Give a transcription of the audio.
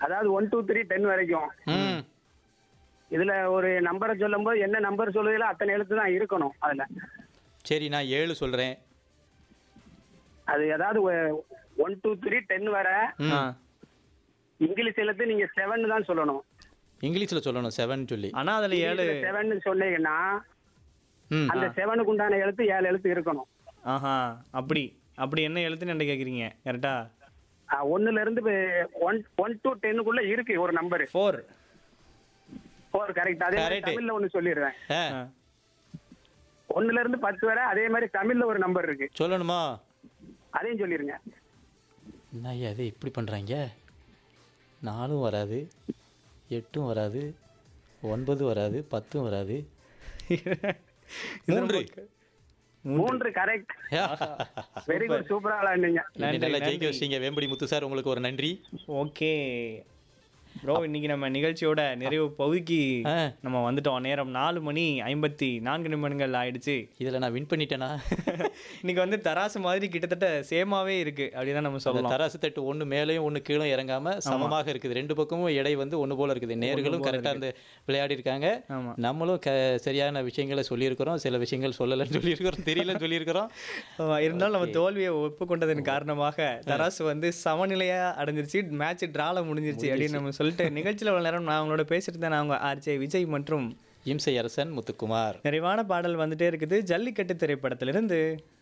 அதாவது one two three ten வரைக்கும் ம் இதுல ஒரு நம்பரை சொல்லும்போது என்ன நம்பர் சொல்லுவீங்களோ அத்தனை எழுத்து தான் இருக்கணும் அதுல சரி நான் ஏழு சொல்றேன் அது ஏதாவது ஒன் டூ த்ரீ டென் வர ம். ஆ. இங்கிலீஷ் எழுத்து நீங்க செவன் தான் சொல்லணும் இங்கிலீஷ்ல சொல்லணும் செவன் சொல்லி ஆனா அதுல ஏழு செவன் சொன்னீங்கன்னா ம் அந்த செவனுக்கு உண்டான எழுத்து ஏழு எழுத்து இருக்கணும் ஆஹா அப்படி அப்படி என்ன எழுத்துன்னு என்ன கேக்குறீங்க கரெக்டா அஹ் ஒண்ணுல இருந்து ஒன் ஒன் டு டென்னுக்குள்ள இருக்கு ஒரு நம்பர் ஃபோர் ஃபோர் கரெக்ட் அதே மாதிரி Correct. தமிழ்ல ஒண்ணு சொல்லிடுறேன் ஆ, ஒண்ணுல இருந்து பத்து வரை அதே மாதிரி தமிழ்ல ஒரு நம்பர் இருக்கு சொல்லணுமா அதையும் சொல்லிருங்க என்ன ஐயா இது இப்படி பண்றாங்க நாலும் வராது எட்டும் வராது ஒன்பது வராது பத்தும் வராது மூன்று மூன்று கரெக்ட் வெரி குட் சூப்பரா விளையாண்டீங்க இன்னைக்கு நல்லா ஜெயிக்க வச்சிங்க வேம்படி முத்து சார் உங்களுக்கு ஒரு நன்றி ஓகே ப்ரோ இன்னைக்கு நம்ம நிகழ்ச்சியோட நிறைவு பகுதிக்கு ஆ. நம்ம வந்துட்டோம் நேரம் நாலு மணி ஐம்பத்தி நான்கு நிமிடங்கள் ஆயிடுச்சு இதுல நான் வின் பண்ணிட்டேனா இன்னைக்கு வந்து தராசு மாதிரி கிட்டத்தட்ட சேமாவே இருக்கு அப்படிதான் நம்ம அந்த சொல்லலாம் தராசு தட்டு ஒண்ணு மேலேயும் ஒண்ணு கீழும் இறங்காம சமமாக இருக்குது ரெண்டு பக்கமும் எடை வந்து ஒண்ணு போல இருக்குது நேர்களும் கரெக்டா அந்த விளையாடி இருக்காங்க ஆமா. நம்மளும் க சரியான விஷயங்களை சொல்லியிருக்கிறோம் சில விஷயங்கள் சொல்லலைன்னு சொல்லியிருக்கிறோம் தெரியலன்னு சொல்லியிருக்கிறோம் ஆமா, இருந்தாலும் நம்ம தோல்வியை ஒப்புக்கொண்டதன் காரணமாக தராசு வந்து சமநிலையா அடைஞ்சிருச்சு மேட்ச் டிரால முடிஞ்சிருச்சு அப்படின்னு நம்ம சொல்லிட்டு நிகழ்ச்சியில் இவ்வளவு நேரம் நான் அவங்களோட பேசிட்டு இருந்தேன் அவங்க ஆர்ஜே விஜய் மற்றும் இம்சை அரசன் முத்துக்குமார் நிறைவான பாடல் வந்துட்டே இருக்குது ஜல்லிக்கட்டு திரைப்படத்திலிருந்து